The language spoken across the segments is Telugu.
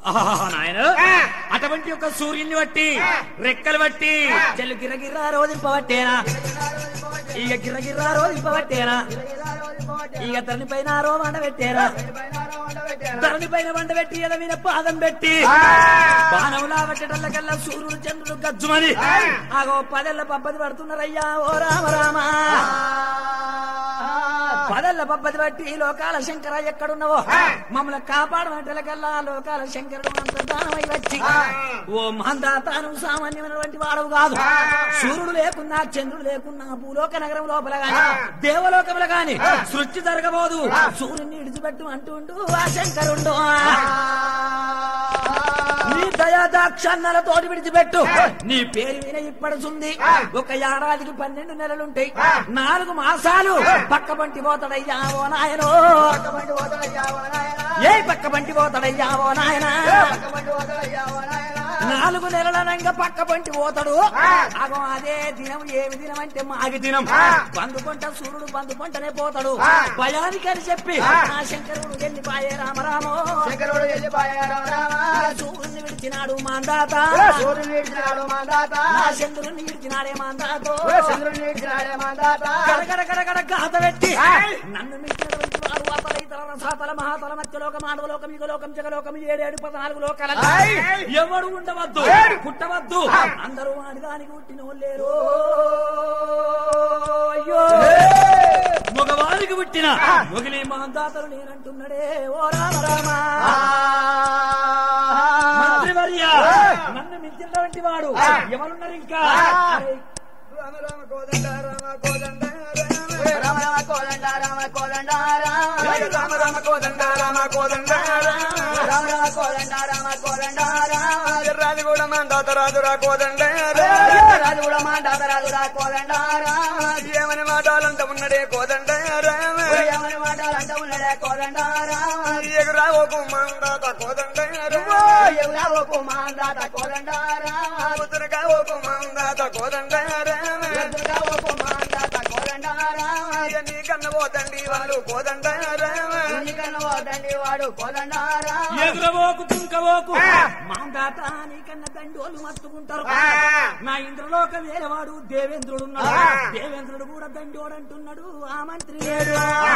ఆహా, నాయన అటువంటి ఒక సూర్యుని బట్టి రెక్కలు బట్టి జల్లు గిరగిర్రా రోధింపబట్టేనా ఇక గిరగిర్రా రోధింపబట్టేనా ఇక తలని పైన రోమండ పెట్టేరా ధరణి పైన వంట పెట్టి ఎద మీద పాదం పెట్టి బాణములా పెట్టటల్లకల్లా సూర్యుడు చంద్రుడు గజ్జుమని ఆగో పదెల్ల పబ్బది పడుతున్నారయ్యా ఓ రామ రామ పదెల్ల పబ్బది పట్టి లోకాల శంకర ఎక్కడున్నావో మమ్మల్ని కాపాడమంటలకల్లా లోకాల శంకరుడు అంతర్ధానమై వచ్చి ఓ మందాతాను సామాన్యమైనటువంటి వాడవు కాదు సూర్యుడు లేకున్నా చంద్రుడు లేకున్నా భూలోక నగరం లోపల గాని దేవలోకముల గాని సృష్టి జరగబోదు సూర్యుని ఇడిచిపెట్టు అంటుండు ఆ శంకరుండు నీ దయాదాక్షాన్నాల తోటి విడిచిపెట్టు నీ పేరు విన ఇప్పడుతుంది ఒక ఏడాదికి పన్నెండు నెలలుంటాయి నాలుగు మాసాలు పక్క పంటి పోతాడయ్యా ఓ నాయనో ఏ పక్క పంటి పోతాడయ్యా ఓ నాయనా నాలుగు నెలలనంగా పక్క పంటి పోతాడు అగో అదే దినం ఏమి దినం అంటే మాగి దినం బందుకుంట సూర్యుడు బందుకుంటనే పోతాడు భయానికి అని చెప్పి నా శంకరుడు వెళ్ళిపాయే రామరామో శంకరుడు వెళ్ళిపోయాడు రామ సూర్యుని విడిచినాడు మాందాత సూర్యుని విడిచినాడు మా తాత నా చంద్రుని విడిచినాడే మాందాతో చంద్రుని విడిచినాడే మా తాత గడగడ గడగడ గాథ పెట్టి నన్ను మించినటువంటి వారు అతల ఇతర రసాతల మహాతల మధ్యలోకం మానవలోకం యుగలోకం జగలోకం ఏడేడు పద్నాలుగు లోకాల ఎవడు ఉండవద్దు పుట్టవద్దు అందరూ వాడిదానికి పుట్టిన లేరు అయ్యో మగవారికి పుట్టిన మొగిలి మహందాతలు నేనంటున్నాడే ఓ రామ రామ మంత్రివర్య నన్ను మించినటువంటి వాడు ఎవరున్నారు ఇంకా అరే, రామ రామ కోదండ రామ కోదండ రామ రామ కోదండ రామ కోదండ రామ రామ కోదండ రామ కోదండ రామ రామ కోదండ రామ కోదండ రాజు కూడా మందాత రాజురా కోదండ రాజు కూడా మందాత రాజురా కోదండ ఏమని మాటాలంత ఉన్నడే కోదండ రామ ఏమని మాటాలంత ఉన్నడే కోదండ ఎగురావకు మందాత కోదండ ఎగురావకు మందాత కోదండ ఉత్తరగావకు మందాత కోదండ ఎదురుగావకు మందాత కోదండ నీ కన్న పోతండి వాళ్ళు కోదండ నీ కన్న పోతండి వాడు కోదండ ఎగురబోకు తుంకబోకు మాందాత నీకన్నా దండోలు మత్తుకుంటారు నా ఇంద్రలోక వేరేవాడు దేవేంద్రుడు ఉన్నాడు దేవేంద్రుడు కూడా దండోడు అంటున్నాడు ఆ మంత్రి లేడు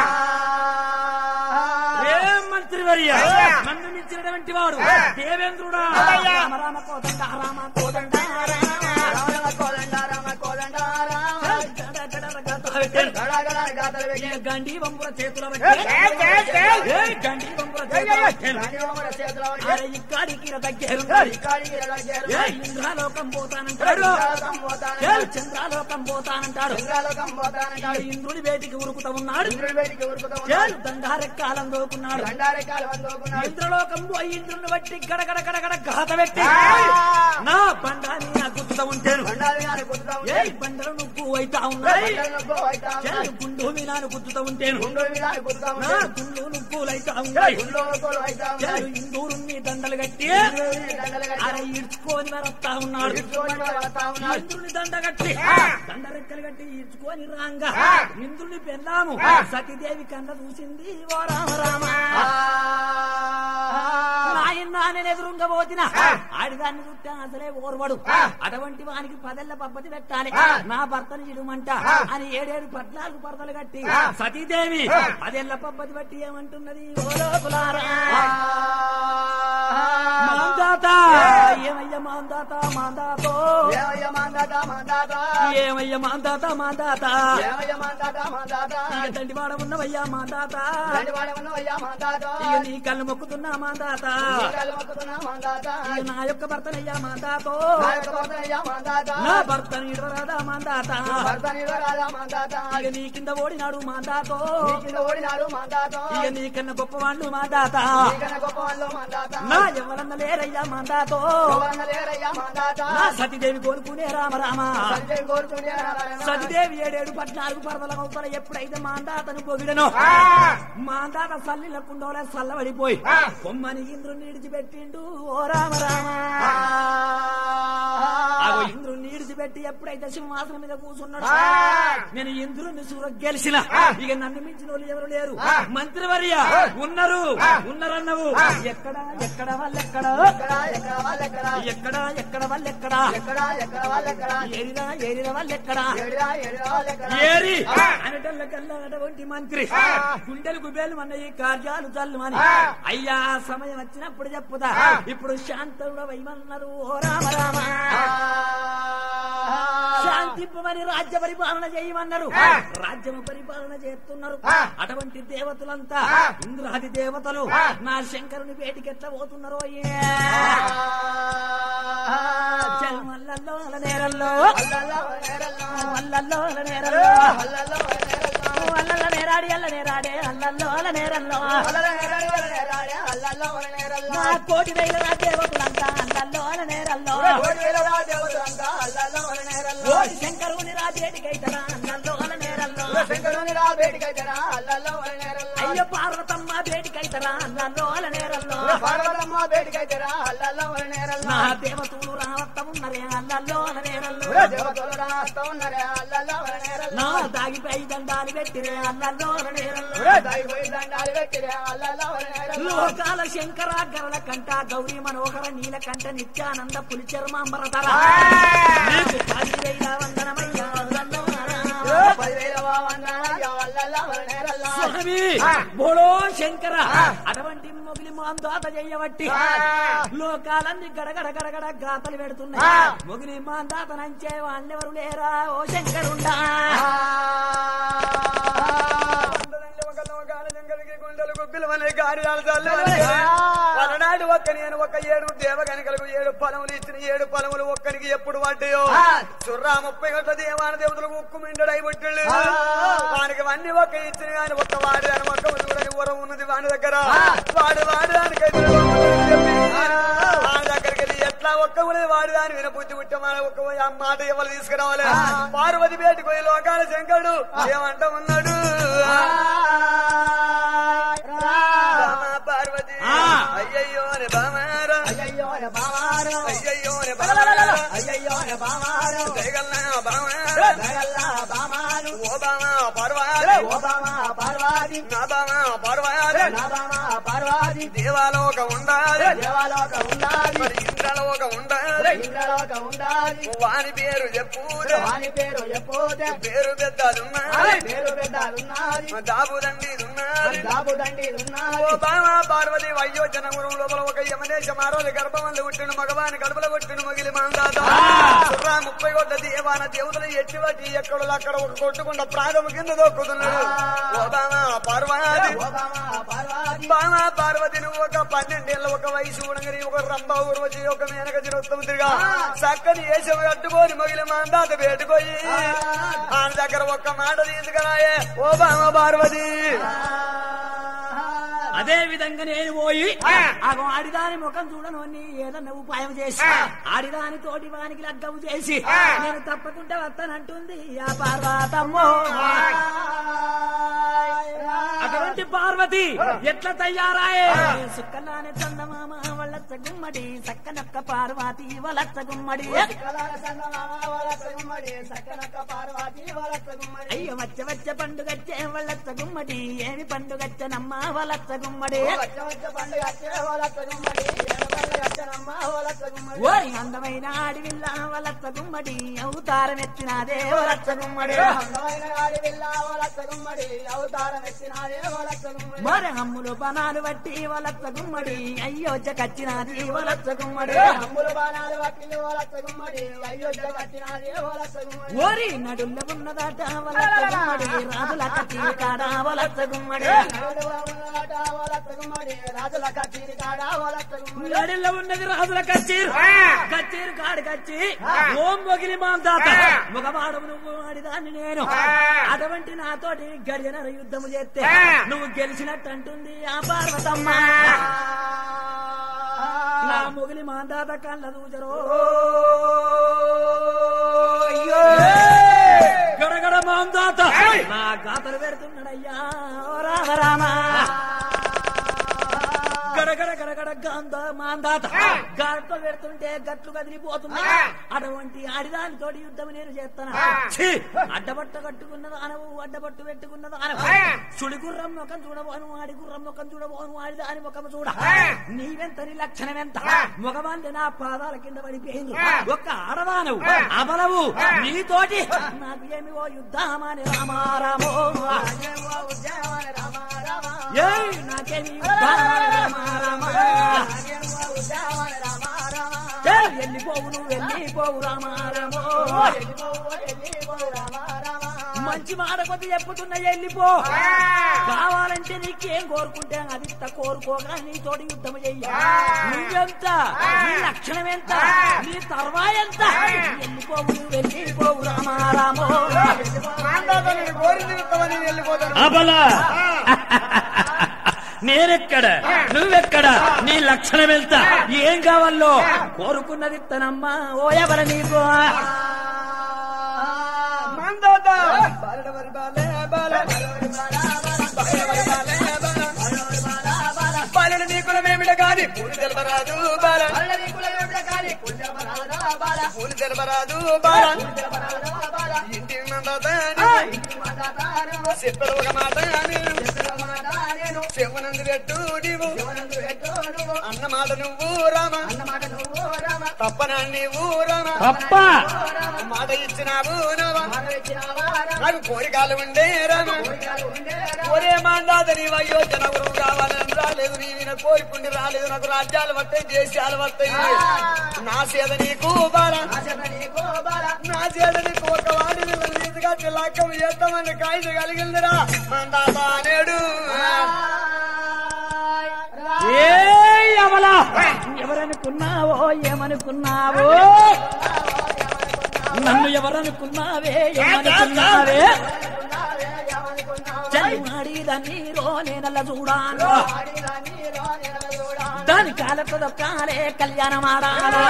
ఏం మంత్రి వర్య నన్ను మించినటువంటి వాడు దేవేంద్రుడా రామ రామ కోదండ రామ కోదండ రామ కోదండ రామ కోదండ గండి వంపుల చేతుల పెట్టి గండి వంపుల చేతుల పెట్టి అరే ఇక్కడికి దగ్గర ఏ ఇంద్రాలోకం పోతానంటాడు ఏ చంద్రాలోకం పోతానంటాడు ఈ ఇంద్రుడి వేటికి ఉరుకుతా ఉన్నాడు ఏ దండారెక్కాలం దోకున్నాడు ఇంద్రలోకం పోయి ఇంద్రుని బట్టి గడగడ గడగడ గాత పెట్టి నా బండాని నా గుర్తుతా ఉంటాను ఏ బండలు నువ్వు అయితా ఉన్నాయి ఏ గుండు మీనాను గుర్తుతా ఉంటాను నా గుండు నువ్వులైతా ఉన్నాయి ఏ ఇందూరు నీ దండలు కట్టి అరే ఇడ్చుకొని వరస్తా ఉన్నాడు ఇంద్రుని దండ కట్టి దండ రెక్కలు కట్టి ఇడ్చుకొని రాంగా ఇంద్రుని పెళ్ళాము సతీదేవి కన్న చూసింది ఓ రామ రామ నాయన నేను ఎదురుంగ పోతిన ఆడిదాన్ని చుట్టా అసలే ఓర్వడు అటువంటి వానికి పదెల్ల పబ్బతి పెట్టాలి నా భర్తను చిడుమంట అని ఏడేడు పద్నాలుగు పరదలు కట్టి సతీదేవి పదెల్ల పబ్బతి బట్టి ఏమంటున్నది ఓ లోకులారా మాందాత ఏమయ్య మాందాత మాందాతో ఏమయ్య మాందాత మాందాత ఇక తండ్రి వాడ ఉన్నవయ్యా మాందాత ఇక నీ కళ్ళు మొక్కుతున్నా మాందాత ఇక నా యొక్క భర్తనయ్యా మాందాతో నా భర్తని ఇడవరాదా మాందాత ఇక నీ కింద ఓడినాడు మాందాతో ఓడినాడు మందాతో ఇక నీ కన్నా గొప్పవాళ్ళు మాందాత గొప్ప వాళ్ళు మందాత నా ఎవరన్న లేరయ్యా మాందాతో లేరయ్యా మందాత నా సతీదేవి కోరుకునే రామ రామ సంజయ్ కోరుకునే సతీదేవి ఏడేడు పద్నాలుగు పర్వల అవతల ఎప్పుడైతే మాందాతను పొగిడనో మాందాత సల్లిల కుండోలే సల్లబడిపోయి కొమ్మని ఇంద్రుని విడిచిపెట్టిండు ఓ రామ రామ ఆగో ఇంద్రుని విడిచిపెట్టి పెట్టి ఎప్పుడైతే సింహాసనం మీద కూర్చున్నాడు ఆ. నేను ఇంద్రుని సూర గెలిచిన ఆ. ఇక నన్ను మించిన వాళ్ళు ఎవరు లేరు ఆ. మంత్రివర్య ఆ. ఉన్నారు ఆ. ఉన్నారన్నవు ఆ. ఎక్కడ ఎక్కడ వాళ్ళెక్కడ ఎక్కడ ఎక్కడ వాళ్ళెక్కడ ఎక్కడ ఎక్కడ వాళ్ళెక్కడ ఎక్కడ ఎక్కడ వాళ్ళెక్కడ ఏరినా ఏరిన వాళ్ళెక్కడ ఏడిరా ఏడిరా వాళ్ళెక్కడ ఏరి ఆ. అనటల్లకల్లా అటువంటి మంత్రి ఆ. గుండెలు గుబేలు మన ఈ కార్యాలు చల్లుమని ఆ. అయ్యా సమయం వచ్చినప్పుడు చెప్పుదా ఆ. ఇప్పుడు శాంతుడు వైమన్నారు ఓ రామ రామ ఆ. శాంతింపమని రాజ్య పరిపాలన చేయమన్నారు ఆ. రాజ్యము పరిపాలన చేస్తున్నారు ఆ. అటువంటి దేవతలంతా ఆ. ఇంద్రాది దేవతలు ఆ. నా శంకరుని పేటికి ఎట్లా పోతున్నారో ఏ ఆ. జన్మలలో అల నేరల్లో అల్లల్లో నేరల్లో వల్లల్లో అల నేరల్లో అల్లల్లో నేరల్లో అల్లల్ల నేరాడి అల్ల నేరాడే అల్లల్లో అల నేరల్లో అల్లల్లో నేరల్లో నేరాడే అల్లల్లో నేరల్లో నా కోటి వేల నా దేవతలంతా అల్లల్లో అల నేరల్లో కోడివేలరా దేవతలంతా అల్లల్లో నేరల్లో ఓ శంకరుని రాజేటికైతరా అల్లల్లో అల నేరల్లో శంకరుని రా బేటికైతేరా అల్లల్లో నేరల్లో అయ్య పార్వతమ్మ బేటికైతరా అల్లల్లో అల నేరల్లో పార్వతమ్మ బేటికైతేరా అల్లల్లో నేరల్లో నా దేవతలు రావత్త ఉన్నరే అల్లల్లో అల నేరల్లో దేవతలు రాస్తా ఉన్నారే అల్లల్లో నేరల్లో నా దాగిపై దండాలు పెట్టిరే అల్లల్లో అల నేరల్లో దైవై దండాలు పెట్టిరే అల్లల్లో నేరల్లో లోకాల శంకర గరళ కంట గౌరీ మనోహర నీల కంట నిత్యానంద పులి చర్మాంబరధర నీకు పదివేల వందనమయ్యా అల్లల్లో అల. పదివేల వందనాలు అల్లల్లో నేరల్లో స్వామి ఆ. బోడో శంకర ఆ. అటువంటి మొగిలి మాందాత చెయ్యబట్టి ఆ. లోకాలన్నీ గడగడ గడగడ గాతలు ఆ. పెడుతున్నాయి మొగిలి మాందాత నంచే వాళ్ళెవరు లేరా ఓ శంకరుండా పలనాడు ఒక్క నేను ఒక ఏడు దేవగనికలకు ఏడు పొలములు ఇచ్చిన ఏడు పొలములు ఒక్కనికి ఎప్పుడు పడ్డాయో ఆ. సుర్రా ముప్పై గంటల దేవాన దేవతలకు ఉక్కు మిండడై పుట్టిళ్ళు ఆ. వానికి అన్ని ఒక్క ఇచ్చిన కానీ ఒక్క వాడి అని ఒక్క చూడని ఊరం ఉన్నది వాని దగ్గర ఆ. వాడు వాడు దానికైతే చెప్పి వాడి దగ్గరికి వెళ్ళి ఎట్లా ఒక్క ఉన్నది వాడి దాని వినబుద్ధి పుట్టే మన ఒక్క ఆ మాట ఎవరు తీసుకురావాలి ఆ. పార్వతి బేటికి పోయి లోకాల శంకరుడు ఏమంట ఉన్నాడు బామ పార్వతి ఆ. అయ్యయ్యో రే బామారా అయ్యయ్యో బావారు అయ్యయ్యో రే బామారా అయ్యయ్యో బావారు జయగల్లా బామారా జగల్లా బామాను ఓ బామ పార్వతి ఓ బామా పార్వతి నా బామ పార్వతి నా బామా పార్వతి దేవాలోక ఉండాలి దేవాలోక ఉండాలి మరి ఇంద్రలోక ఉండాలి ఇంద్రలోక ఉండాలి వాని పేరు చెప్పు వాని పేరు ఎప్పుడే పేరు పెద్దలున్నది పేరు పెద్దలున్నది దాబుదండి ఉన్నది దాబు దండి ఓ ఉన్నది బామ పార్వతి వయోజనగురం లోపల ఒక యమనేశ మారోజు గర్భమందు పుట్టిన మగవాని కడుపులో పుట్టిన మగిలి మాందాత సుర్రా ముప్పై కొట్ట దేవాన దేవతలు ఎట్టి వాటి ఎక్కడ అక్కడ ఒక కొట్టుకుండా ప్రాణము కింద దొక్కుతున్నాడు ఓ బామ పార్వతి ఓ బామా పార్వతి బామ పార్వతి నువ్వు ఒక పన్నెండేళ్ళ ఒక వయసు ఉండగాని ఒక రంభ ఊర్వశి ఒక మేనక చిరుత్తమ తిరిగా చక్కని వేషం కట్టుకొని మగిలి మాందాత పెట్టుకోయి ఆయన దగ్గర ఒక్క మాట తీసుకురాయే ఓ బామ పార్వతి అదే విధంగా నేను పోయి అగో ఆడిదాని ముఖం చూడను అని ఏదన్నా ఉపాయం చేసి ఆడిదాని తోటి వానికి లగ్గము చేసి నేను తప్పకుండా వస్తానంటుంది ఆ పార్వతమ్మో అటువంటి పార్వతి ఎట్లా తయారాయే సుక్కలానే చందమామ వల్లచ్చ గుమ్మడి సక్కనక్క పార్వతి వలచ్చ గుమ్మడి అయ్యో వచ్చ వచ్చ పండుగచ్చే వల్లచ్చ గుమ్మడి ఏమి పండుగచ్చనమ్మ వలచ్చ గుమ్మడి ఓరి అందమైన ఆడివిల్ల వలచ్చ గుమ్మడి అవతారం ఎత్తినాదే వలచ్చ గుమ్మడి మరి అమ్ములు బనాలు బట్టి వలచ్చ గుమ్మడి అయ్యో కచ్చినాది వలచ్చ గుమ్మడి ఓరి నడుల్ల ఉన్నదాట వలచ్చ గుమ్మడి రాజుల కచ్చి కాడ వలచ్చ గుమ్మడి నడుల్ల ఉన్నది రాజుల కచ్చీరు కచ్చీరు కాడు కచ్చి ఓం మొగిలి మాందాత మగవాడు నువ్వు ఆడిదాన్ని నేను అటువంటి నాతోటి గడియన యుద్ధము చేస్తే నువ్వు గెలిచినట్టు అంటుంది ఆ పార్వతమ్మ నా మొగిలి మాందాత కళ్ళ దూజరో గడగడ మాందాత నా గాతలు పెడుతున్నాడయ్యా ఓ రామ రామ గడ గడగడ గడగడ గాంధ మాందాత గాట్లో పెడుతుంటే గట్లు కదిలిపోతుంది అటువంటి ఆడిదానితో యుద్ధం నేను చేస్తాను ఛీ! అడ్డబట్ట కట్టుకున్నది అనవు అడ్డబట్టు పెట్టుకున్నది అనవు సుడి గుర్రం ముఖం చూడబోను ఆడి గుర్రం ముఖం చూడబోను ఆడి దాని ముఖం చూడ నీవెంత నీ లక్షణం ఎంత మగవాళ్ళు నా పాదాల కింద పడిపోయింది ఒక్క ఆడదానవు అబలవు నీతోటి నాకు ఏమి ఓ యుద్ధమాని రామారామో ఏయ్ నాకేమి యుద్ధమాని రామారామా ఏయ్, వెళ్ళిపోవు నువ్వు వెళ్ళిపోవు రామారామో మంచి మాట కొద్ది చెప్పుతున్నా వెళ్ళిపో కావాలంటే నీకేం కోరుకుంటే అది ఇంత కోరుకోగా నీతోటి యుద్ధం చెయ్య నువ్వెంత నీ లక్షణం ఎంత నీ తర్వా ఎంత వెళ్ళిపోవు నువ్వు వెళ్ళిపోవు రామారామో మాందాత నేను కోరింది ఇస్తామని వెళ్ళిపోతాను అబల నేనెక్కడ నువ్వెక్కడ నీ లక్షణం ఎంత ఏం కావాలో కోరుకున్నది తనమ్మా ఓ ఎవర నీకు మాందాత బాలడవరి బాలే బాల బాలడు నీ కులమేమిట కాని పూలు తెలపరాదు బాల పూలు తెలపరాదు బాల ఇంటి మందాత చెప్పడు ఒక మాట నేను చెవునందు పెట్టు నీవు అన్న మాట నువ్వు రామ తప్పనా నీవు రామ తప్ప మాట ఇచ్చినావు నవా నాకు కోరికలు ఉండే రామ ఒరే మాందాత నీవు అయోధ్య నగరం కావాలని రాలేదు నీ విన కోరికుండి రాలేదు నాకు రాజ్యాలు వస్తాయి దేశాలు వస్తాయి నా చేత నీకు బాల నా చేత నీకు ఒక వాడిని నీతిగా తిలాకం చేస్తామని కాయిద కలిగిందిరా మాందాత నేడు ఏ అమలా ఎవరనుకున్నావో ఏమనుకున్నావో నన్ను ఎవరనుకున్నావే ఏమనుకున్నావే చలిమాడి దాన్ని నేనల్ల చూడాను దాని కాలతో కాలే కళ్యాణం ఆడాలా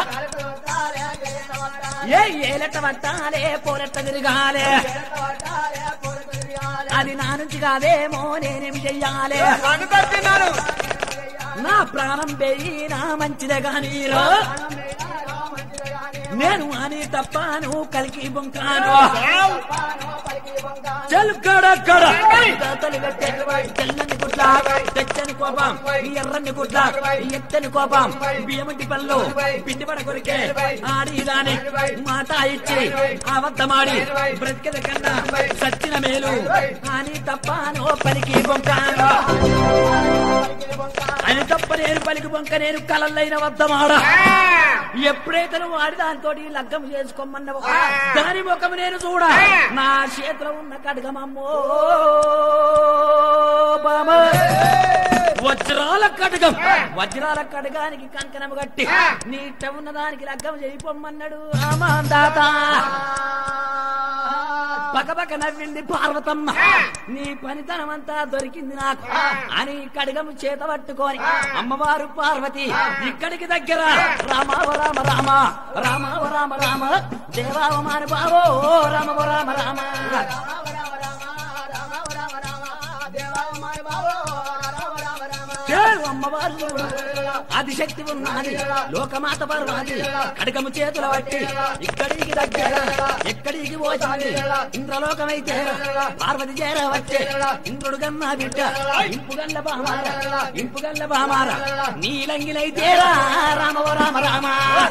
ఏ ఏలెట్ట పట్టాలే పోరెట్ట తిరగాలే అది నా నుంచి కాదేమో నేనేం చెయ్యాలే నన్ను తప్పినాను నా ప్రాణం పెరిగినా మంచిదే గాని నేను అని తప్పాను కలికి బొంకాను చల్ కడ కడ తలి పెట్టే తెల్లని గుడ్ల తెచ్చని కోపం ఈ ఎర్రని గుడ్ల ఈ ఎత్తని కోపం బియ్యమంటి పళ్ళు పిండి పడ కొరికే ఆడి దాని మాట ఇచ్చి అబద్ధమాడి బ్రతికెద కన్నా సచ్చిన మేలు అని తప్పాను పలికి బొంకాను అని తప్ప నేను పలికి బొంక నేను కలల్లైన వద్దమాడ ఎప్పుడైతే నువ్వు ఆడి దాంతో లగ్గం చేసుకోమన్నావు దాని ముఖం నేను చూడ నా చేతిలో ఉన్న కడగమమ్మో బామ వజ్రాల కడగం వజ్రాల కడగానికి కంకణం కట్టి నీట ఉన్న దానికి లగ్గం చేయిపోమన్నాడు ఆమాందాత పకపక నవ్వింది పార్వతమ్మ నీ పనితనం అంతా దొరికింది నాకు అని కడగము చేత పట్టుకొని అమ్మవారు పార్వతి ఇక్కడికి దగ్గర రామావ రామ రామ రామావ రామ రామ దేవావ మాను బావో రామవ రామ రామ చేరు అమ్మవారు చూడు. ఆదిశక్తి ఉన్నది లోకమాత పర్వాది కడకము చేతుల పట్టి ఇక్కడికి దగ్గర ఎక్కడికి పోచింది ఇంద్రలోకమైతే పార్వతి చేర వచ్చే ఇంద్రుడు గన్న బిడ్డ ఇంపుగల్ల బామార ఇంపుగల్ల బామార నీలంగిలైతేరా రామవ రామ రామ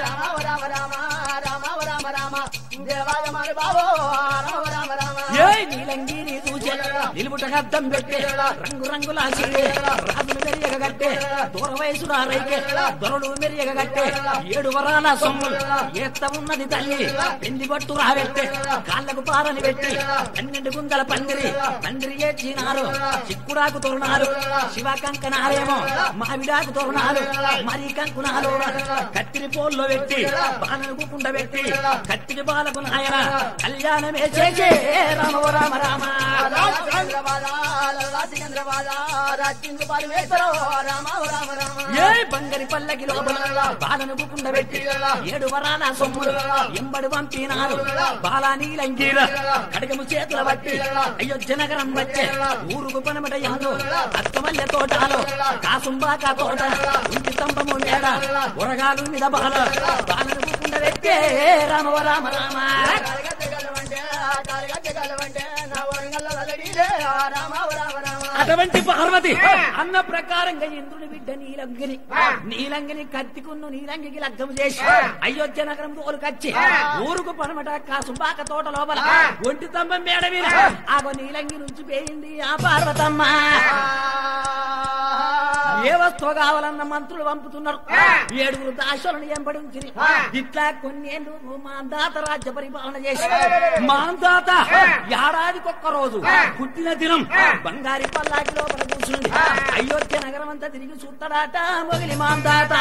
ఏ నీలంగిని చూసే నిలుపుట అద్దం పెట్టే రంగు రంగుల చీరే రాజులు మెరియగ కట్టే దూర వయసు రైకే దొరలు మెరియగ కట్టే ఏడు వరాల సొమ్ము ఎత్త ఉన్నది తల్లి పెళ్లి పట్టు రాబెట్టే కాళ్ళకు పారని పెట్టి పన్నెండు గుందల పందిరి పందిరి ఏడ్చినారు చిక్కుడాకు తోరణాలు శివ కంకణాలేమో మావిడాకు తోరణాలు మరి కంకునాలు కత్తిరి పోల్లో పెట్టి బాణకు కుండ పెట్టి కత్తిరి బాలకు నాయన కళ్యాణమే చేసే రామ రామ రామ సికంద్రబాద లల్లా సికంద్రబాద రాజ్యంగు పరమేశ్వర రామ రామ రామ ఏ బంగరి పల్లకి లోపల బాలను పెట్టి ఏడు వరాల సొమ్ములు ఎంబడి పంపినారు బాలా నీలంగీల కడగము చేతుల బట్టి అయోధ్య నగరం వచ్చే ఊరుకు పనమట ఎందు అత్తమల్లె తోటలో కాసుంబాక తోట ఇంటి స్తంభము మేడ ఉరగాలు మీద బాల బాలను పెట్టే రామ రామ రామ కలగచ్చగలవంటే కలగచ్చగలవంటే నా వరంగల్ లల్లడిలే రామ రామ రామ అటువంటి పార్వతి అన్న ప్రకారంగా ఇంద్రుని బిడ్డ నీలంగిని నీలంగిని కత్తికున్ను నీలంగికి లగ్గం చేసి అయోధ్య నగరం తోలుకచ్చి ఊరుకు పనమట కాసుంబాక తోట లోపల ఒంటి స్తంభం మేడ మీద ఆగో నీలంగి నుంచి పోయింది ఆ పార్వతమ్మ ఏ వస్తువు కావాలన్న మంత్రులు పంపుతున్నారు ఏడుగురు దాసులను ఎంబడి ఉంచి ఇట్లా కొన్నేళ్ళు మాందాత రాజ్య పరిపాలన చేసి మాందాత ఏడాదికొక్క రోజు పుట్టిన దినం బంగారి పల్లాకి లోపల కూర్చుంది అయోధ్య నగరం అంతా తిరిగి చూస్తాడాట మొగిలి మాందాత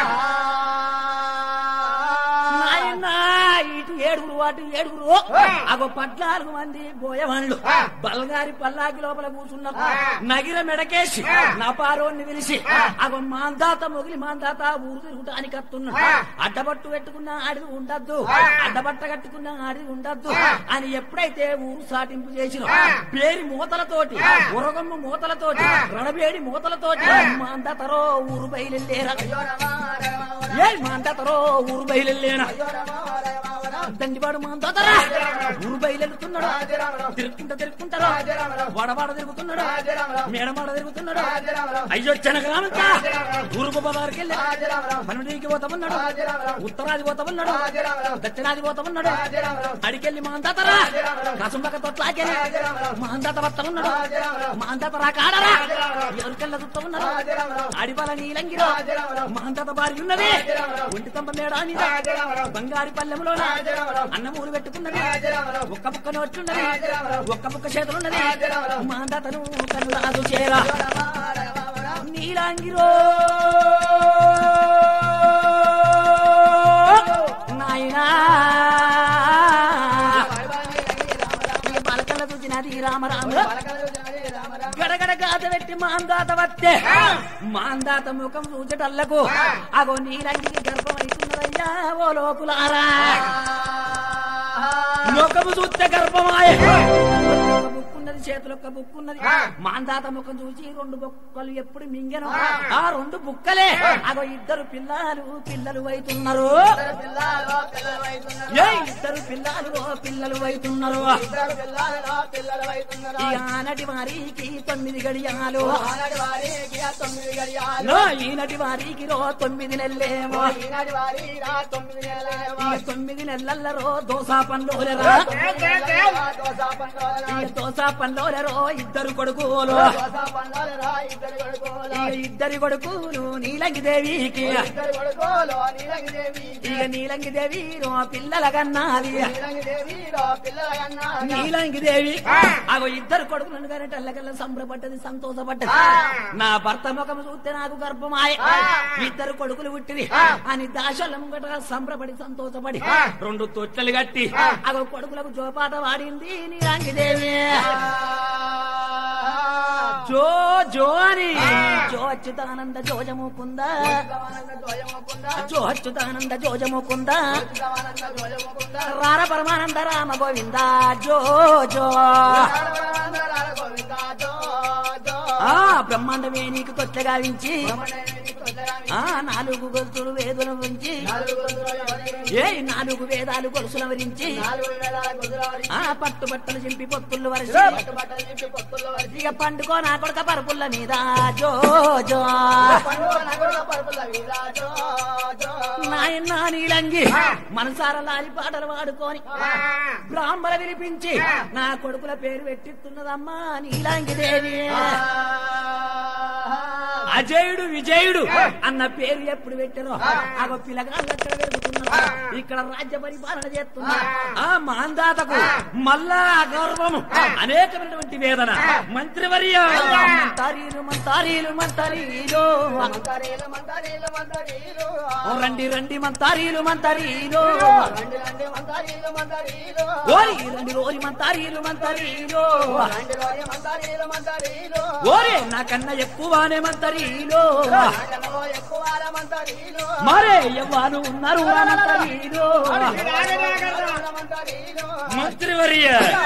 నాయనా ఇటు ఏడుగురు అటు ఏడుగురు అగో పద్నాలుగు మంది బోయవాళ్ళు బల్గారి పల్లాకి లోపల కూర్చున్నారు నగిర మెడకేసి నా పారోని పిలిచి అగో మాందాత మొగిలి మాందాత ఊరు తిరుగుటానికి వస్తున్నాడు అడ్డబట్టు పెట్టుకున్న ఆడిది ఉండద్దు అడ్డబట్ట కట్టుకున్న ఆడిది ఉండద్దు అని ఎప్పుడైతే ఊరు సాటింపు చేసిన పేరి మూతలతోటి ఉరగమ్మ మూతలతోటి రణబేడి మూతలతోటి మాందాతరో ఊరు బయలుదేరా ఏ మాందాతరో ఊరు బయలుదేరా దండివాడు మాందాతరా ఊరు బయలుతున్నాడు తిరుక్కుంటా తిరుక్కుంటారు వడవాడ తిరుగుతున్నాడు మేడమాడ తిరుగుతున్నాడు అయ్యో జనగ్రామంతా తూర్పు పదారికి వెళ్ళి పన్నెండుకి పోతామన్నాడు ఉత్తరాది పోతామన్నాడు దక్షిణాది పోతామన్నాడు అడికెళ్ళి మాందాతరా కసుంబక తొట్లాకెళ్ళి మాందాత వస్తామన్నాడు మాందాత రా కాడరా ఎవరికెళ్ళ చూస్తామన్నాడు అడిపాల నీలంగిలో మాందాత భార్య ఉన్నది ఒంటి తంప మేడాని బంగారి పల్లెములోన అన్నమూలు పెట్టుకున్నది ఒక్క ముక్క నోట్లున్నది ఒక్క ముక్క చేతులున్నది మాందాతను కనులాదు చేరా నీలాంగిరో నాయనా ఇక పలకల చూచినది రామ రామ గడగడ గాత పెట్టి మాందాత వత్తే మాందాత ముఖం చూచటల్లకు అగో నీలంగికి గర్భమైతున్నదయ్యా ఓ లోపులారా ముఖము చూస్తే గర్భమాయ ఒక బుక్కున్నది చేతులొక్క బుక్కున్నది మాందాత ముఖం చూసి రెండు బుక్కలు ఎప్పుడు మింగెను ఆ రెండు బుక్కలే అగో ఇద్దరు పిల్లలు పిల్లలు అవుతున్నారు పిల్లలు పిల్లలు అవుతున్నారు ఏ ఇద్దరు పిల్లలు ఓ పిల్లలు అవుతున్నారు ఇద్దరు పిల్లలు పిల్లలు అవుతున్నారు ఈ ఆనటి వారికి తొమ్మిది గడియాలు ఆనాటి వారికి ఆ తొమ్మిది గడియాలు లో ఈనటి వారికి రో తొమ్మిది నెల్లేమో ఈనాటి వారి రా తొమ్మిది నెలలేమో. ఈ తొమ్మిది నెలల్లో దోసా పండ్లోలరా దోస పండుగ ఈ దోసా పండ్లోలరో ఇద్దరు కొడుకులు దోస పండుగ రా ఇద్దరు కొడుకోలు ఇక ఇద్దరి కొడుకులు నీలంగి దేవికి ఇద్దరు కొడుకోలు నీలంగి దేవి ఇక నీలంగి దేవి రో పిల్లల కన్నాది నీలంగి దేవి రా పిల్లల కన్నా నీలంగి దేవి అగో ఇద్దరు కొడుకులను కానీ తెల్లకల్లా సంబరపడ్డది సంతోషపడ్డది నా భర్త ముఖం చూస్తే నాకు గర్భమాయ ఇద్దరు కొడుకులు పుట్టిరి అని దాశల ముంగట సంబరపడి సంతోషపడి రెండు తొట్టెలు కట్టి అగో కొడుకులకు జోపాట వాడింది నీలాంగి దేవి జో జో అని జో అచ్యుతానంద జోజముకుంద జో అచ్యుతానంద జోజముకుంద రార పరమానంద రామ గోవింద జో జో ఆ బ్రహ్మాండమే నీకు కొత్త గావించి ఆ నాలుగు గొలుసులు వేదుల ఉంచి ఏ నాలుగు వేదాలు గొలుసుల వరించి ఆ పట్టు బట్టలు చింపి పొత్తులు వరిసి ఇక పండుకో నా కొడుక పరుపుల్ల మీద జో జో నాయన నీలంగి మనసార లాలి పాటలు వాడుకొని బ్రాహ్మణ విలిపించి నా కొడుకుల పేరు పెట్టిస్తున్నదమ్మా నీలాంగి దేవి అజయుడు విజయుడు అన్న పేరు ఎప్పుడు పెట్టారో ఆగో పిల్లగాళ్ళు అక్కడ పెరుగుతున్నారు ఇక్కడ రాజ్య పరిపాలన చేస్తున్నారు ఆ మాందాతకు మళ్ళా గౌరవము అనేకమైనటువంటి వేదన మంత్రివర్య మంతారీలు మంతారీలు మంతారీలు మంతరీలు మంతరీలు మంతరీలు ఓ రండి రండి మంతారీలు మంతారీలు రండి రండి మంతరీలు మంతరీలు ఓరి రండి ఓరి మంతారీలు మంతారీలు రండి రోజు మంతరీలు మంతరీలు ఓరే నాకన్నా ఎక్కువనే మంతరీలు నాగనలో ఎక్కువ మంతరీలు మరే ఎవ్వారు ఉన్నారు రా మంతరీలు మంతరీలు మంత్రివర్య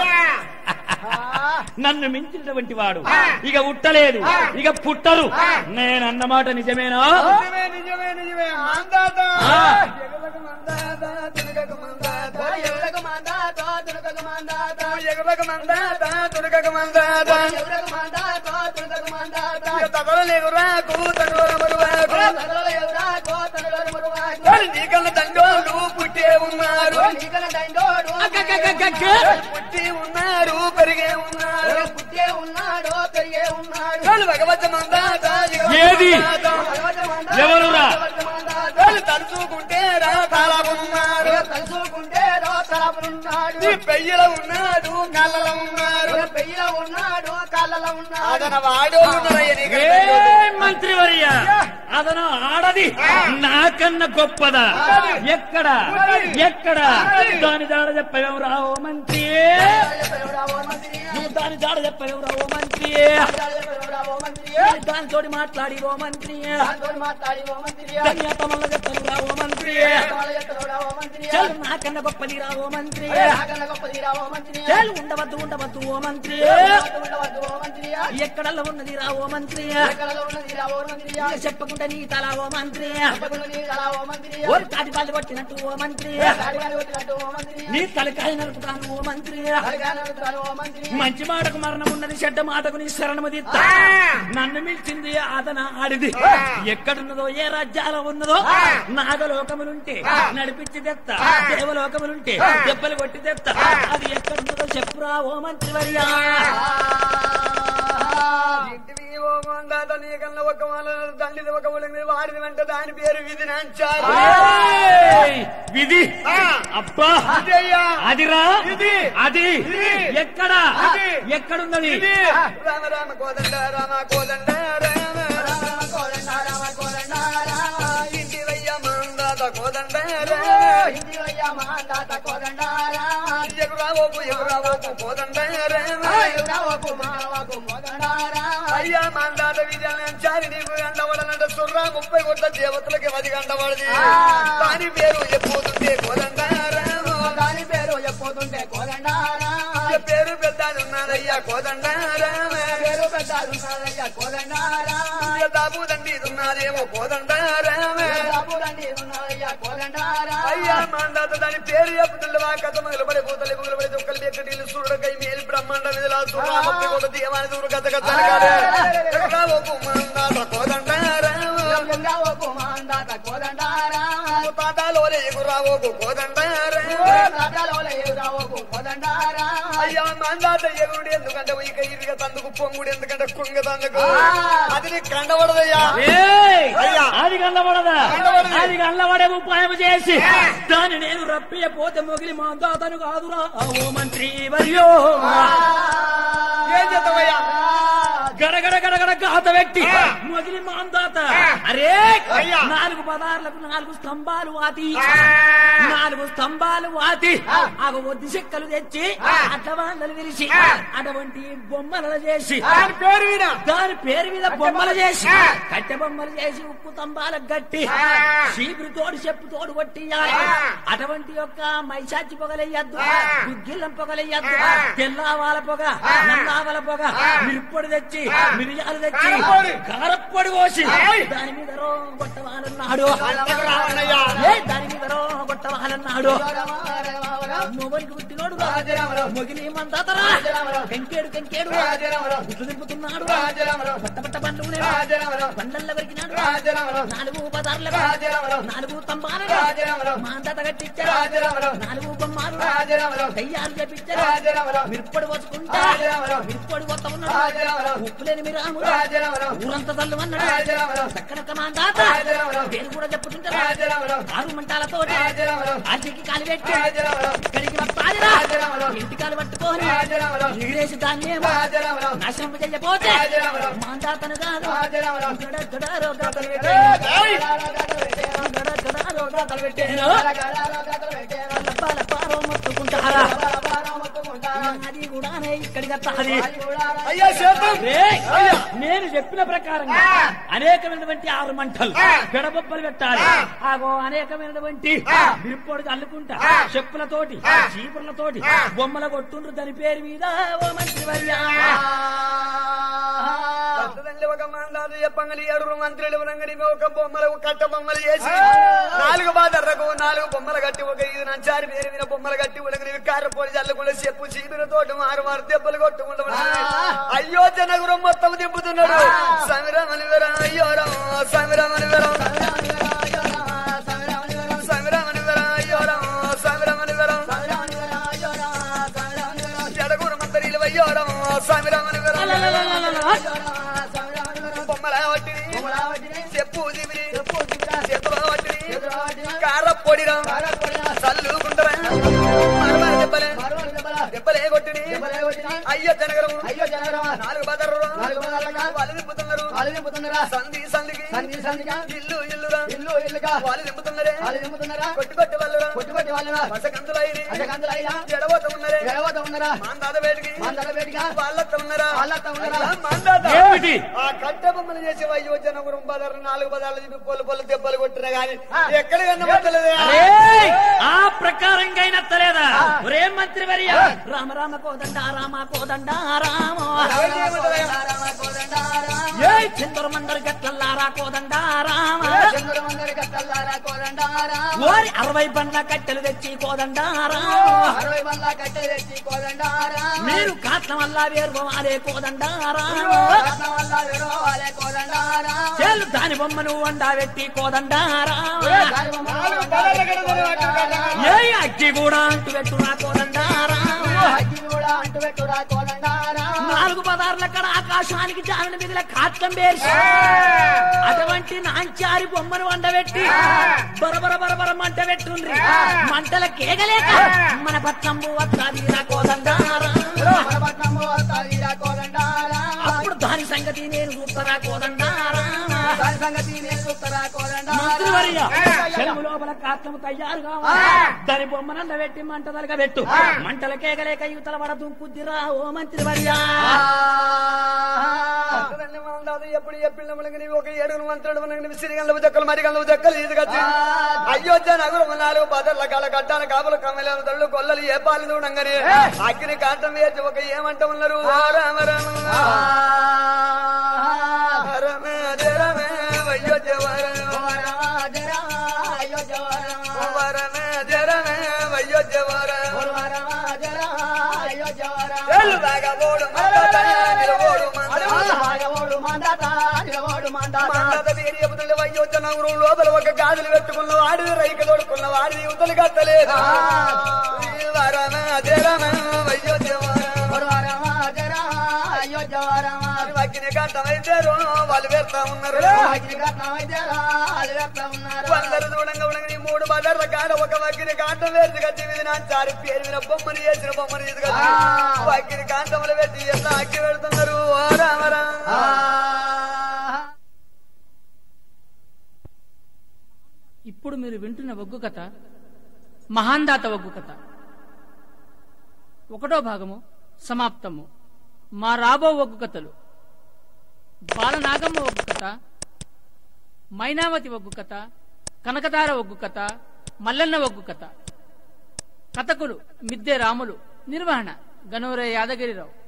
నన్ను మించినటువంటి వాడు ఇక ఉట్టలేదు ఇక పుట్టరు నేను అన్నమాట నిజమేనా నిజమే నిజమే నిజమే మందాత ఆ. ఎగలకు మందాత తునకకు మందాత ఎవరకు మందాతో తునకకు మందాతో ఎగలకు మందాత తునకకు మందాత ఎవరకు మందాతో తునకకు మందాతో ఇక తగలలేదు రాకు తనువల మరువాకు తగల ఎవరాకో తనలో మురువాకో మరి నీకన్న దండోలు పుట్టే ఉన్నారు నీకన దండోడు పుట్టి ఉన్నారు పెరిగే ఉన్నారు పుట్టే ఉన్నాడు పెరిగే ఉన్నాడు వాళ్ళు భగవత్ మందాత ఎగలకు ఏది? మందాత. ఎవరురా వాళ్ళు తలుచుకుంటే రా తాళమున్నారు తలుచుకుంటే తలపులున్నాడు నీ పెయ్యల ఉన్నాడు కళ్ళలో ఉన్నారు పెయ్యిలో ఉన్నాడు కాళ్ళలో ఉన్నాడు అదన వాడోళ్ళు ఉన్నారయ్య నీకు ఏ మంత్రివర్య అదను ఆడది నాకన్నా గొప్పదా ఎక్కడ ఎక్కడ దాని దాడ చెప్పవేం రావో మంత్రి నువ్వు దాని దాడ చెప్పవేం రావో మంత్రి దాని తోటి మాట్లాడి ఓ మంత్రి ధన్యతమల్ల చెప్పను రావో మంత్రి చల్ నాకన్నా గొప్పది రావో మంత్రి చల్ ఉండవద్దు ఉండవద్దు ఓ మంత్రి ఎక్కడల్లా ఉన్నది రావో మంత్రి ఇక చెప్పకుండా నీ తల ఓ మంత్రి ఓరి తాటి పాలు పట్టినట్టు ఓ మంత్రి నీ తలకాయ నరుకుతాను ఓ మంత్రి మంచి మాటకు మరణం ఉన్నది చెడ్డ మాటకు నీ శరణము దిత్త నన్ను మిల్చింది అదన ఆడిది ఎక్కడున్నదో ఏ రాజ్యాల ఉన్నదో నాగలోకములుంటే నడిపించి తెత్త దేవలోకములుంటే దెబ్బలు కొట్టి తెత్త అది ఎక్కడున్నదో చెప్పురా ఓ మంత్రివర్యా ఇంటివి ఓ మందాత నీకన్నా ఒక వాళ్ళ తండ్రిది ఒక ఉలింది వాడిది అంటే దాని పేరు విధి నంచాలి ఏయ్! విధి ఆ. అబ్బా ఇదయ్యా. అదిరా ఇది. అది ఇది. ఎక్కడ ఇది. ఎక్కడున్నది ఇది. రామ రామ కోదండ రామ కోదండ రామ ఇంటివయ్య మందాత కోదండ రామ ఎగురావోపు ఎగురావోపు కోదండ రామ అయ్యా మందాత విజయాన్ని నీకు గంటవడనంటే సుర్రా ముప్పై కోట్ల దేవతలకి పది గంటవడది దాని పేరు ఎప్పుతుంటే కోదండ రామ దాని పేరు చెప్పోతుంటే కోదండారా పేరు పెద్దానున్నారయ్యా కోదండ రామ పేరు పెద్దారున్నారయ్యా కోదండారా దాబు దండి ఉన్నారేమో కోదండ రామ బాబురండి ఉన్నారయ్యా కోదండారా అయ్యా మందాత దాని పేరు చెప్పుతుండవా కథ మొదలుపడి కూతలు మొదలుపడి దుక్కలు బెక్కడీలు సూడకై మేలు బ్రహ్మాండ విధులా సూడా ముప్పై కోట దేవాని దూరు కథ కథ మందాత కోదండ రామ గంగావకు మాందాత కోదండారా పాతాలోనే ఎగురావోకు కోదండ రామ రాజాలోల ఎదురావకు కోదండారా అయ్యా మందాత ఎగుడు ఎందుకంటే ఇక ఇదిగా తందుకు పొంగుడు ఎందుకంటే కుంగ తందుకు అది నీకు కండబడదయ్యా ఏయ్! అయ్యా. అది కళ్ళబడదా కళ్ళబడదు. అది కళ్ళబడే ఉపాయం చేసి దాన్ని నేను రప్పియపోతే మొగిలి మా దాతను కాదురా ఓ మంత్రి వర్యో ఏం చేద్దామయ్యా గడగడ గడగడ గాత పెట్టి మొగిలి మాందాత అరే అయ్యా. నాలుగు పదార్లకు నాలుగు స్తంభాలు వాతి నాలుగు స్తంభాలు వాతి ఆ ఒద్ది చెక్కలు తెచ్చి అడ్డవాళ్ళలు విరిచి అటువంటి బొమ్మలు చేసి దాని పేరు వినా దాని పేరు మీద బొమ్మలు చేసి కట్టె బొమ్మలు చేసి ఉప్పు స్తంభాలకు గట్టి చీపురు తోడు చెప్పు తోడు కొట్టియాలి అటువంటి యొక్క మైసాచి పొగలెయ్యద్దు గుగ్గిళ్ళం పొగలెయ్యద్దు తెల్లావాల పొగ నల్లావల పొగ మిరుప్పొడి తెచ్చి మిరియాలు తెచ్చి కారప్పొడి. కారప్పొడి కోసి దాని మీద రో కొట్టవాలన్నాడు రావణయ్యా. ఏ దాని మీద రో కొట్టవాలన్నాడు మొగనికి పుట్టినోడు రాజరామరావు. మొగిలి మందాతరా రాజరామరావు. కంకేడు కంకేడు రాజరామరావు. గుట్లు దింపుతున్నాడు రాజరామరావు. పట్ట పట్ట బండ్లు రాజరామరావు. బండల్లో వరికినాడు రాజరామరావు. నాలుగు పదార్ల రాజరామరావు. నాలుగు తంబాలు రాజరామరావు. మాందాత కట్టించారు రాజరామరావు. నాలుగు బొమ్మాలు రాజరామరావు. దయ్యాలు చెప్పించారు రాజరామరావు. మిరుప్పొడి పోసుకుంటా రాజరామరావు. మిరుప్పొడి పోతా ఉన్నాడు రాజరామరావు. ఉప్పు లేని మీరు రాజరామరావు. ఊరంతా తల్లు అన్నాడు రాజరామరావు. చక్కనక్క మాందాత రాజరామరావు. పేరు కూడా చెప్పుతుంటారు రాజరామరావు. ఆరు మంటాలతో రాజరామరావు. ఆర్జీకి కాలు పెట్టి రాజరామరావు. ఇక్కడికి వస్తాదిరా రాజరామరావు. ఇంటి కాలు పట్టుకొని రాజరామరావు. ఎగిరేసి దాన్ని ఏమో రాజరామరావు. నాశనం చెయ్యపోతే రాజరామరావు. మాందాతను కాదు రాజరామరావు. గడ గడ రోగాతలు ఏయ్! పెట్టాను. గడ గడ రోగాతలు పెట్టాను లబ్బా లబ్బా రో మొత్తుకుంటారా అది కూడానే ఇక్కడికి వస్తాది అయ్యా శాతం రేయ్! నేను చెప్పిన ప్రకారంగా అనేకమైనటువంటి ఆరు మంటలు గడబొబ్బలు పెట్టాలి ఆగో అనేకమైనటువంటి విరుపోడు అల్లుకుంటా చెప్పులతోటి చీపుర్లతోటి బొమ్మల కొట్టుండ్రు దాని పేరు మీద ఓ మంత్రి వర్యా పట్టుదల్లి ఒక మందాలు చెప్పంగలి ఏడుగురు మంత్రులు ఉనంగని ఒక బొమ్మలు ఒక కట్ట బొమ్మలు చేసి నాలుగు బాదర్రకు నాలుగు బొమ్మలు కట్టి ఒక ఐదు నంచారి పేరు మీద బొమ్మలు కట్టి ఉలగని కార పొడి చల్లకుండా చెప్పు చీపిన తోటి మారు మారు దెబ్బలు కొట్టుకుంటూ అయ్యో జనగురం మొత్తం దింపుతున్నాడు సమిరమని విరా అయ్యోరం సమిరమని విరా సమిరమని విరా అయ్యోరం సమిరమని విరా జడగురు మంత్రులు అయ్యోరం సమిరమని విరా బొమ్మల వట్టిని చెప్పు దిమిరి చేతుల వట్టిని కార పొడిరా చల్లుకుంటరా మరమర దెబ్బలే దెబ్బలే కొట్టిని అయ్య జనగరం అయ్యో జనగరమా నాలుగు బదర్రు నాలుగు బదర్రులుగా వాళ్ళు నింపుతున్నారు వాళ్ళు నింపుతున్నారా సంధి సంధికి సంధి సంధిగా ఇల్లు ఇల్లురా ఇల్లు ఇల్లుగా వాళ్ళు నింపుతున్నారే వాళ్ళు నింపుతున్నారా కొట్టు కొట్టి వాళ్ళురా కొట్టుకొట్టి వాళ్ళురా మసకంతులైని అజగంతులైనా జడబోత ఉన్నారే గెలవత ఉన్నారా మాందాద వేడికి మందల వేడిగా వాళ్ళతో ఉన్నారా వాళ్ళతో ఉన్నారా? అయ్యా, మాందాత ఏమిటి? ఆ కట్ట బొమ్మలు చేసే అయ్యో జనగురం బదర్ నాలుగు బదాలు చెప్పి పొలు పొలు దెబ్బలు కొట్టినా గాని ఎక్కడ కన్నబట్టలేదే అరేయ్! ఆ ప్రకారంగా అయినా తలేదా ఒరే మంత్రి వర్య రామ రామ కోదండ రామ కోదండ రామ ఏ చిందర మందరు గట్లల్లారా కోదండ రామ చంద్రమందరి కట్టల్లారా కోదండారా ఓరి అరవై బండ్ల కట్టెలు తెచ్చి కోదండ రామ అరవై బండ్ల కట్టె తెచ్చి కోదండారా మీరు కాట్ల వల్ల వేరువాలే కోదండ రామ రత్నం వల్ల విడవాలి కోదండారా చేలు దాని బొమ్మను వండా పెట్టి కోదండ రామ నాలుగు బదాల కడతారు ఏ అగ్గి కూడా అంటు పెట్టు నా కోదండ రామ అగ్గి కూడా అంటు పెట్టురా కోదండారా నాలుగు పదార్ల కడ ఆకాశానికి జామిన మీదల కాట్లం పేర్చి అటువంటి నాంచారి బొమ్మను వండబెట్టి బరబర బరబర మంట పెట్టుండ్రి మంటల కేగలేక మన పట్నంబు వస్తాది నా కోదండారా పట్నము వస్తాదిరా కోదండారా అప్పుడు దాని సంగతి నేను చూస్తారా కోదండారా దాని సంగతి నేను చూస్తారా కోదండారా మంత్రివర్య చెరువు లోపల కాట్లము తయారు కావాలి దాని బొమ్మనండ పెట్టి మంట తలక పెట్టు మంటల కేగలేక యువతల పడ దుంకుద్దిరా ఓ మంత్రివర్యా పట్టుదల్లి మాందాత ఎప్పుడు చెప్పిన మనకి ఒక ఏడుగురు మంత్రులు మనకి సిరిగంధపు చెక్కలు మరి గంధపు చెక్కలు తీసుకొచ్చి అయోధ్య నగరం నాలుగు బదర్ల కాల కట్టాల కాపులు కమ్మలేని తల్లు కొల్లలు ఏ పాలు చూడంగానే అగ్ని కాటం వేసి ఒక ఏమంట ఉన్నారు ఓ రామ రామ రమే రమే అయోధ్య వరం వరమే జరమే అయోధ్య వరం ఏళ్ళు బాగా ఓడు మందాత నిలబోడు మందాత మాందాత వీరి చెబుతుండే అయోధ్య నగరం లోపల ఒక గాజులు పెట్టుకున్న వాడిది రైక తోడుకున్న వాడిది యువతలు కట్టలేదు వరమే జరమే అయోధ్య వరం అగ్ని కట్టమైతే వాళ్ళు పెడతా ఉన్నారు అందరు చూడంగా ఉండగా ఈ మూడు బజార్ల కాడ ఒక వగ్గిని కాంతం వేసి కట్టి మీద నా చారి పేరు మీద బొమ్మని వేసిన బొమ్మని తీసుకొచ్చి వగ్గిని కాంతములు పెట్టి ఎట్లా అగ్గి పెడుతున్నారు ఓ రామరా ఇప్పుడు మీరు వింటున్న ఒగ్గు కథ మహాందాత ఒగ్గు కథ ఒకటో భాగము సమాప్తము మా రాబో ఒగ్గు కథలు బాలనాగమ్మ ఒగ్గు కథ మైనావతి ఒగ్గు కథ కనకదార ఒగ్గు కథ మల్లన్న ఒగ్గు కథ కథకులు మిద్దె రాములు నిర్వహణ గనూరే యాదగిరిరావు